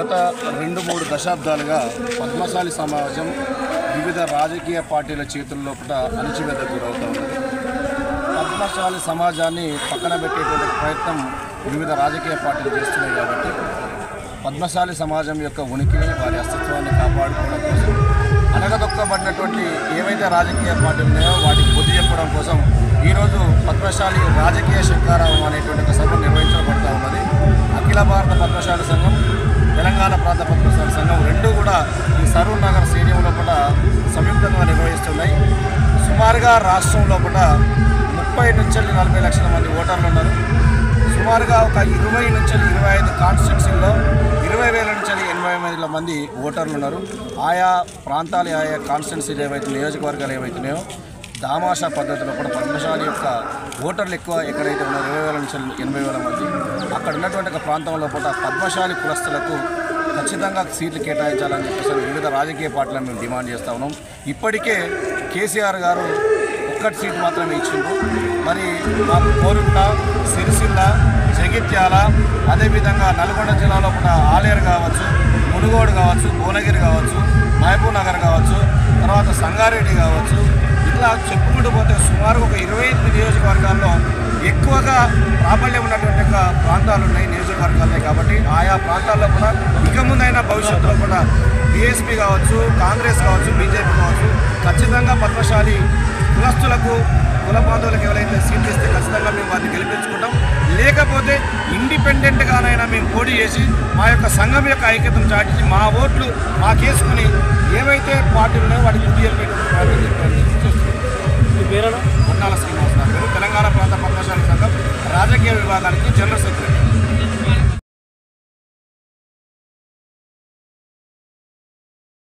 గత రెండు మూడు దశాబ్దాలుగా పద్మశాలి సమాజం వివిధ రాజకీయ పార్టీల చేతుల్లో కూడా అణచివేత గురవుతూ ఉన్నది పద్మశాలి సమాజాన్ని పక్కన పెట్టేటువంటి ప్రయత్నం వివిధ రాజకీయ పార్టీలు చేస్తున్నాయి కాబట్టి పద్మశాలి సమాజం యొక్క ఉనికిని వారి అస్తిత్వాన్ని కాపాడుకోవడం కోసం అనగదొక్కబడినటువంటి ఏవైతే రాజకీయ పార్టీలు ఉన్నాయో వాటికి బుద్ధి చెప్పడం కోసం ఈరోజు పద్మశాలి రాజకీయ శంకారావం అనేటువంటి ఒక సభ నిర్వహించబడుతూ ఉన్నది అఖిల భారత పద్మశాలి సంఘం తెలంగాణ ప్రాంత పద్మశాలి సంఘం రెండు కూడా ఈ సరూర్ నగర్ స్టేడియంలో కూడా సంయుక్తంగా నిర్వహిస్తున్నాయి సుమారుగా రాష్ట్రం లోపల ముప్పై నుంచి నలభై లక్షల మంది ఓటర్లు ఉన్నారు సుమారుగా ఒక ఇరవై నుంచి ఇరవై ఐదు కాన్స్టిట్యున్సీల్లో ఇరవై వేల నుంచి ఎనభై వేల మంది ఓటర్లు ఉన్నారు ఆయా ప్రాంతాలు ఆయా కాన్స్టిట్యున్సీలు ఏవైతే నియోజకవర్గాలు ఏవైతున్నాయో దామాషా పద్ధతిలో కూడా పద్మశాలి యొక్క ఓటర్లు ఎక్కువ ఎక్కడైతే ఉన్నారో ఇరవై వేల నుంచి ఎనభై వేల మంది అక్కడ ఉన్నటువంటి ఒక ప్రాంతంలో కూడా పద్మశాలి కులస్తులకు ఖచ్చితంగా సీట్లు కేటాయించాలని చెప్పేసి వివిధ రాజకీయ పార్టీలను మేము డిమాండ్ చేస్తా ఉన్నాం ఇప్పటికే కేసీఆర్ గారు ఒక్కటి సీట్ మాత్రమే ఇచ్చిండ్రు మరి మా కోరుట్ల సిరిసిల్ల జగిత్యాల అదేవిధంగా నల్గొండ జిల్లాలో కూడా ఆలేరు కావచ్చు మునుగోడు కావచ్చు భువనగిరి కావచ్చు మహబూబ్ నగర్ కావచ్చు తర్వాత సంగారెడ్డి కావచ్చు ఇట్లా చెప్పుకుంటూ పోతే సుమారు ఒక ఇరవై ఎనిమిది నియోజకవర్గాల్లో ఎక్కువగా ప్రాబల్యం ఉన్నటువంటి యొక్క ప్రాంతాలు ఉన్నాయి నియోజకవర్గాలు ఉన్నాయి కాబట్టి ఆయా ప్రాంతాల్లో కూడా ఇక ముందైనా భవిష్యత్తులో కూడా బీఎస్పీ కావచ్చు కాంగ్రెస్ కావచ్చు బీజేపీ కావచ్చు ఖచ్చితంగా పద్మశాలి కులస్తులకు కుల బాంధవులకు ఎవరైతే సీట్లు ఇస్తే ఖచ్చితంగా మేము వారిని గెలిపించుకుంటాం లేకపోతే ఇండిపెండెంట్గానైనా మేము పోటీ చేసి మా యొక్క సంఘం యొక్క ఐక్యతను చాటించి మా ఓట్లు మాకేసుకుని ఏవైతే పార్టీలు ఉన్నాయో వాటికి బుద్ధి చెప్పేటువంటి ప్రయత్నం చేస్తున్నాం మీ పేరేనా పొన్నాల శ్రీనివాస్ గారు తెలంగాణ ప్రాంత పద్మశాలి సంఘం రాజకీయ విభాగానికి జనరల్ సెక్రటరీ